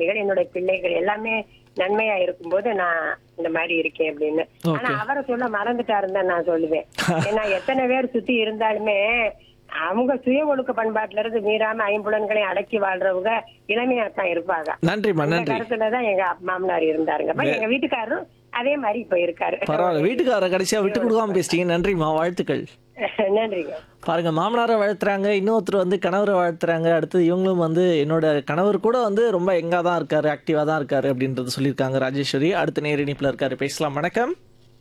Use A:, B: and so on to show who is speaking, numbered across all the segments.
A: குழந்தைகள் என்னுடைய பிள்ளைகள் எல்லாமே நன்மையா இருக்கும்போது நான் இந்த மாதிரி இருக்கேன் அப்படின்னு ஆனா
B: Okay.
A: அவரை சொல்ல மறந்துட்டாருன்னு தான் நான் சொல்லுவேன் ஏன்னா எத்தனை பேர் சுத்தி இருந்தாலுமே அவங்க சுய ஒழுக்க பண்பாட்டுல இருந்து மீறாம ஐம்புலன்களையும் அடக்கி வாழ்றவங்க இளமையா தான் இருப்பாங்க
B: நன்றிம்மா
A: அந்த
B: நன்றி
A: கருத்துலதான் எங்க அப்பா மாமனார் இருந்தாருங்க அப்ப எங்க வீட்டுக்காரரும் அதே மாதிரி இப்ப இருக்காரு
B: பரவாயில்ல வீட்டுக்காரரை கடைசியா விட்டு கொடுக்காம பேசிட்டீங்க நன்றிம்மா வாழ்த்துக்கள்
A: நன்றிங்க
B: பாருங்க மாமனாரை வாழ்த்துறாங்க இன்னொருத்தர் வந்து கணவரை வாழ்த்துறாங்க அடுத்து இவங்களும் வந்து என்னோட கணவர் கூட வந்து ரொம்ப எங்கா தான் இருக்காரு ஆக்டிவா தான் இருக்காரு அப்படின்றது சொல்லியிருக்காங்க ராஜேஸ்வரி அடுத்த நேர் இணைப்புல இருக்காரு பேசலாம் வணக்கம்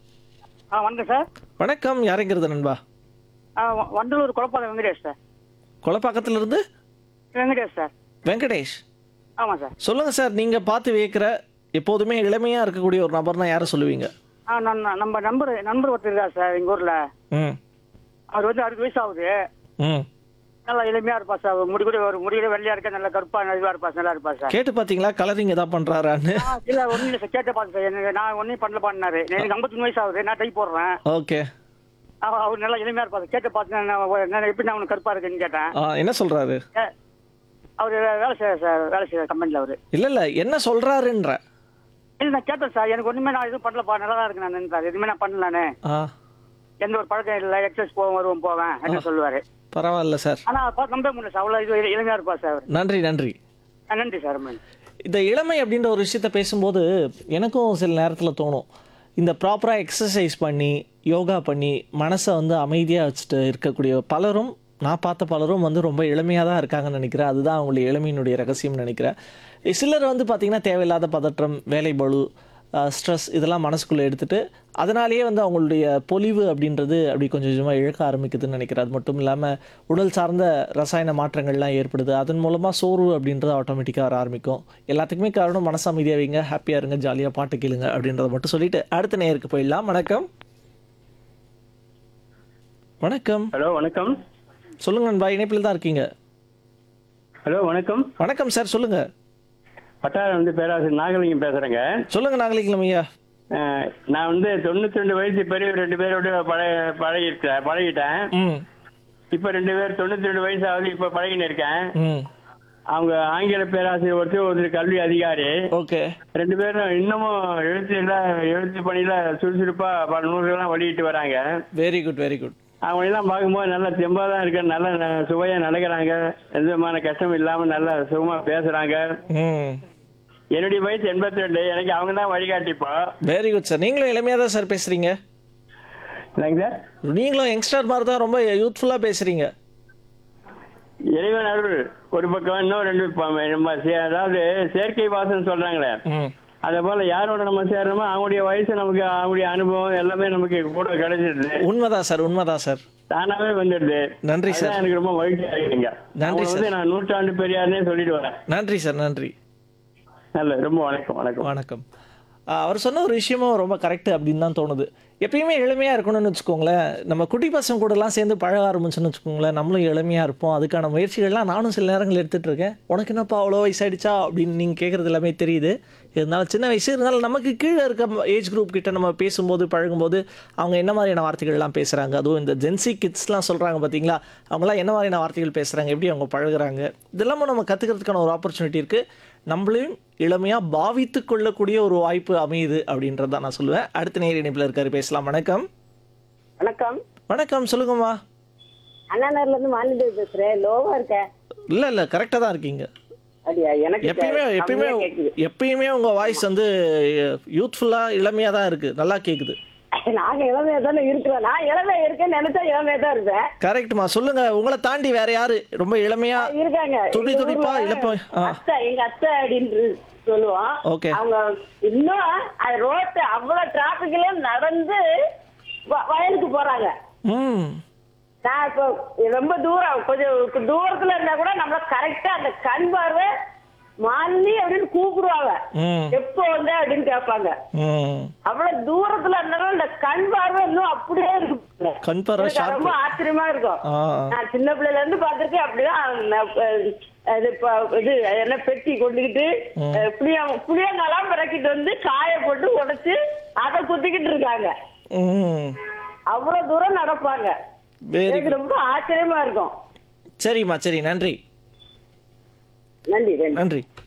C: ஆ வணக்கம் சார்
B: வணக்கம் யாருங்கிறது நண்பா
C: ஆ வ- வண்டலூர் குழப்பாத வெங்கடேஷ் சார்
B: கொலப்பாக்கத்துல இருந்து
C: வெங்கடேஷ் சார்
B: வெங்கடேஷ்
C: ஆமாம் சார்
B: சொல்லுங்க சார் நீங்க பார்த்து வியக்கிற எப்போதுமே இளமையா இருக்கக்கூடிய ஒரு நபர்னா யாரை சொல்லுவீங்க
C: ஆ நான் நான் நம்ம நம்பர் நண்பர் ஒருத்தர் இருக்கார் சார் எங்கள் ஊரில்
B: ம்
C: அவர் வந்து அறுபது வயசு ஆகுது
B: ம்
C: நல்லா எளிமையாக இருப்பா சார் முடி கூட ஒரு முடியில வெள்ளையாக இருக்க நல்லா கருப்பாக இதுவாக இருப்பா நல்லா இருப்பா சார்
B: கேட்டு பாத்தீங்களா கலரிங் ஏதாவது பண்றாரான்னு
C: ஆ இல்லை ஒன்றும் இல்லை சார் கேட்ட பார்த்தேன் சார் எனக்கு நான் ஒன்றும் பண்ணல பண்ணாரு எனக்கு ஐம்பத்தொன்று வயசு ஆகுது நான் டை போடுறேன்
B: ஓகே
C: அவ- அவர் நல்லா எளிமையாக இருப்பா சார் கேட்ட பார்த்து நான் ஒரு- நான் எப்படி நான் உனக்கு கருப்பாக இருக்குன்னு கேட்டேன்
B: என்ன சொல்றாரு
C: ஏ, அவர் வேலை செய்ய சார் வேலை செய்ய கம்பெனியில் அவர்
B: இல்ல இல்ல என்ன சொல்றாருன்ற
C: இல்லை நான் கேட்டேன் சார் எனக்கு ஒன்றுமே நான் எதுவும் பண்ணலப்பா நல்லா தான் இருக்கு நான் சார் எதுவுமே நான் பண்ணல நானு
B: ஆ
C: எந்த ஒரு பழக்கம் இல்லை எக்ஸஸ் போவோம் வருவோம் போவேன் என்ன சொல்லுவாரு
B: பரவாயில்ல சார்
C: ஆனா பார்த்து நம்ப முடியல சார் அவ்வளவு இது இளமையா இருப்பா சார் அவர்
B: நன்றி நன்றி
C: ஆ, நன்றி சார் ரொம்ப நன்றி.
B: இந்த இளமை அப்படின்ற ஒரு விஷயத்த பேசும்போது எனக்கும் சில நேரத்தில் தோணும் இந்த ப்ராப்பராக எக்ஸசைஸ் பண்ணி யோகா பண்ணி மனசை வந்து அமைதியாக வச்சுட்டு இருக்கக்கூடிய பலரும் நான் பார்த்த பலரும் வந்து ரொம்ப இளமையாக தான் இருக்காங்கன்னு நினைக்கிறேன் அதுதான் அவங்களுடைய இளமையினுடைய ரகசியம்னு நினைக்கிறேன் சிலர் வந்து பார்த்திங்கன்னா தேவையில்லாத பதற்றம் வேலை பளு ஸ்ட்ரெஸ் இதெல்லாம் மனசுக்குள்ளே எடுத்துட்டு அதனாலேயே வந்து அவங்களுடைய பொலிவு அப்படின்றது அப்படி கொஞ்சம் கொஞ்சமாக இழக்க ஆரம்பிக்குதுன்னு நினைக்கிறேன் அது மட்டும் இல்லாமல் உடல் சார்ந்த ரசாயன மாற்றங்கள்லாம் ஏற்படுது அதன் மூலமாக சோர்வு அப்படின்றது ஆட்டோமேட்டிக்காக வர ஆரம்பிக்கும் எல்லாத்துக்குமே காரணம் மனசு அமைதியாக வைங்க ஹாப்பியாக இருங்க ஜாலியாக பாட்டு கேளுங்க அப்படின்றத மட்டும் சொல்லிட்டு அடுத்த நேருக்கு போயிடலாம் வணக்கம் வணக்கம்
D: ஹலோ வணக்கம்
B: சொல்லுங்க நண்பா இணைப்பில் தான் இருக்கீங்க
D: ஹலோ வணக்கம்
B: வணக்கம் சார் சொல்லுங்க
D: பட்டாளம் வந்து பேராசிரியர் நாகலிங்கம் பேசுறேங்க
B: சொல்லுங்க நாகலிங்கம் ஐயா
D: அஹ், நான் வந்து தொண்ணூத்தி ரெண்டு வயசு பெரிய ரெண்டு பேரோட பழைய பழகிட்டேன் பழகிட்டேன்
B: ம்
D: இப்ப ரெண்டு பேர் தொண்ணூத்தி ரெண்டு வயசு ஆகுது இப்ப பழகின்னு இருக்கேன்
B: ம்
D: அவங்க ஆங்கில பேராசிரியர் ஒருத்தர் ஒருத்தர் கல்வி அதிகாரி
B: ஓகே
D: ரெண்டு பேரும் இன்னமும் எழுத்து எல்லாம் எழுத்து பணியில சுறுசுறுப்பா பல நூல்கள்லாம் வெளியிட்டு வராங்க
B: வெரி குட் வெரி குட்
D: அவங்க எல்லாம் பார்க்கும்போது நல்லா தெம்பா தான் இருக்க நல்லா ந- சுவையா நடக்கிறாங்க எந்த விதமான கஷ்டம் இல்லாம நல்லா சுகமா பேசுறாங்க
B: ம்
D: என்னுடைய வயசு எண்பத்தி ரெண்டு எனக்கு அவங்க தான் வழிகாட்டிப்போ
B: வெரி குட் சார் நீங்களும் இளமையாக தான் சார் பேசுகிறீங்க
D: இல்லைங்க சார்
B: நீங்களும் யங்ஸ்டர் மாதிரி தான் ரொம்ப யூத்ஃபுல்லாக பேசுகிறீங்க
D: இறைவன் அருள் ஒரு பக்கம் இன்னும் ரெண்டு ப- நம்ம சே- அதாவது செயற்கை வாசம் சொல்றாங்களே
B: ம்
D: அதே போல யாரோட நம்ம சேர்றோமோ அவங்களுடைய வயசு நமக்கு அவங்களுடைய அனுபவம் எல்லாமே நமக்கு கூட கிடைச்சிடுது
B: உண்மைதான் சார் உண்மைதான் சார்
D: தானாவே வந்துடுது
B: நன்றி சார்
D: அதான் எனக்கு ரொம்ப மகிழ்ச்சியா இருக்குங்க
B: நன்றி
D: அவங்க வந்து நான் நூற்றாண்டு பெரியார்னே சொல்லிட்டு வரேன்
B: நன்றி சார் நன்றி
D: நல்ல ரொம்ப வணக்கம் வணக்கம்
B: வணக்கம் ஆ, அவர் சொன்ன ஒரு விஷயமும் ரொம்ப கரெக்ட் அப்படின்னு தான் தோணுது எப்பயுமே எளிமையாக இருக்கணும்னு வச்சுக்கோங்களேன் நம்ம குட்டி பசங்க கூடலாம் சேர்ந்து பழக ஆரம்பிச்சோன்னு வச்சுக்கோங்களேன் நம்மளும் எளிமையாக இருப்போம் அதுக்கான முயற்சிகள்லாம் நானும் சில நேரங்கள் எடுத்துகிட்டு இருக்கேன் உனக்கு என்னப்பா அவ்வளோ வயசாயிடுச்சா அப்படின்னு நீங்கள் கேட்குறது எல்லாமே தெரியுது இருந்தாலும் சின்ன வயசு இருந்தாலும் நமக்கு கீழே இருக்க ஏஜ் குரூப் கிட்ட நம்ம பேசும்போது பழகும்போது அவங்க என்ன மாதிரியான வார்த்தைகள்லாம் பேசுகிறாங்க அதுவும் இந்த ஜென்சி கிட்ஸ்லாம் சொல்கிறாங்க பார்த்தீங்களா அவங்களாம் என்ன மாதிரியான வார்த்தைகள் பேசுகிறாங்க எப்படி அவங்க பழகுறாங்க இதெல்லாமும் நம்ம கற்றுக்கிறதுக்கான ஒரு ஆப்பர்ச்சுனிட்டி இருக்குது நம்மளையும் இளமையாக பாவித்து கொள்ளக்கூடிய ஒரு வாய்ப்பு அமையுது அப்படின்றத நான் சொல்லுவேன் அடுத்த நேர் இணைப்பில் இருக்காரு பேசலாம் வணக்கம்
A: வணக்கம்
B: வணக்கம் சொல்லுங்கம்மா
A: அண்ணாநகர்ல இருந்து மாநில பேசுறேன் லோவா இருக்கேன்
B: இல்லை இல்லை கரெக்டாக தான் இருக்கீங்க
A: அப்படியா எனக்கு
B: எப்பயுமே எப்பயுமே
A: கம்மியா கேக்குது.
B: எப்பயுமே உங்கள் வாய்ஸ் வந்து யூத்ஃபுல்லாக இளமையாக தான் இருக்குது நல்லா கேட்குது
A: நாங்க இளமையா தானே இருக்கிறோம் நான் இளமையா இருக்கேன்னு நினைச்சா இளமையா தான் இருப்பேன்
B: கரெக்ட்மா சொல்லுங்க உங்களை தாண்டி வேற யாரு ரொம்ப இளமையா
A: இருக்காங்க
B: துடி
A: எங்க
B: துடிப்பா
A: ஊர்ல
B: இழப்ப ஆ
A: அத்தை எங்க அத்தை அப்படின்னு சொல்லுவோம்
B: Okay.
A: அவங்க இன்னும் அது ரோட்டு அவ்வளவு டிராபிக்ல நடந்து வ- வயலுக்கு போறாங்க
B: ம்
A: நான் இப்போ ரொம்ப தூரம் கொஞ்சம் தூரத்துல இருந்தா கூட நம்மள கரெக்டா அந்த கண் பார்வை மாலி அப்படின்னு கூப்பிடுவாங்க
B: ம்
A: எப்போ வந்த அப்படின்னு கேட்பாங்க
B: ம்
A: அவ்வளவு தூரத்துல இருந்தாலும் இந்த கண் பார்வை இன்னும் அப்படியே இருக்கு
B: கண் பார்வை
A: எனக்கு
B: sharp.
A: ரொம்ப ஆச்சரியமா இருக்கும்
B: ஆ
A: நான் சின்ன பிள்ளைல இருந்து பாத்திருக்கேன் அப்படிதான் நான், அஹ், அது ப- இது என்ன பெட்டி கொண்டுகிட்டு அஹ், புளியா புளியங்காலாம் பிறக்கிட்டு வந்து காய போட்டு உடைச்சு அதை குத்திக்கிட்டு இருக்காங்க
B: ம்
A: அவ்வளவு தூரம் நடப்பாங்க
B: வெரி
A: எனக்கு ரொம்ப ஆச்சரியமா இருக்கும்
B: சரிம்மா சரி நன்றி
A: நன்றி நன்றி
B: நன்றி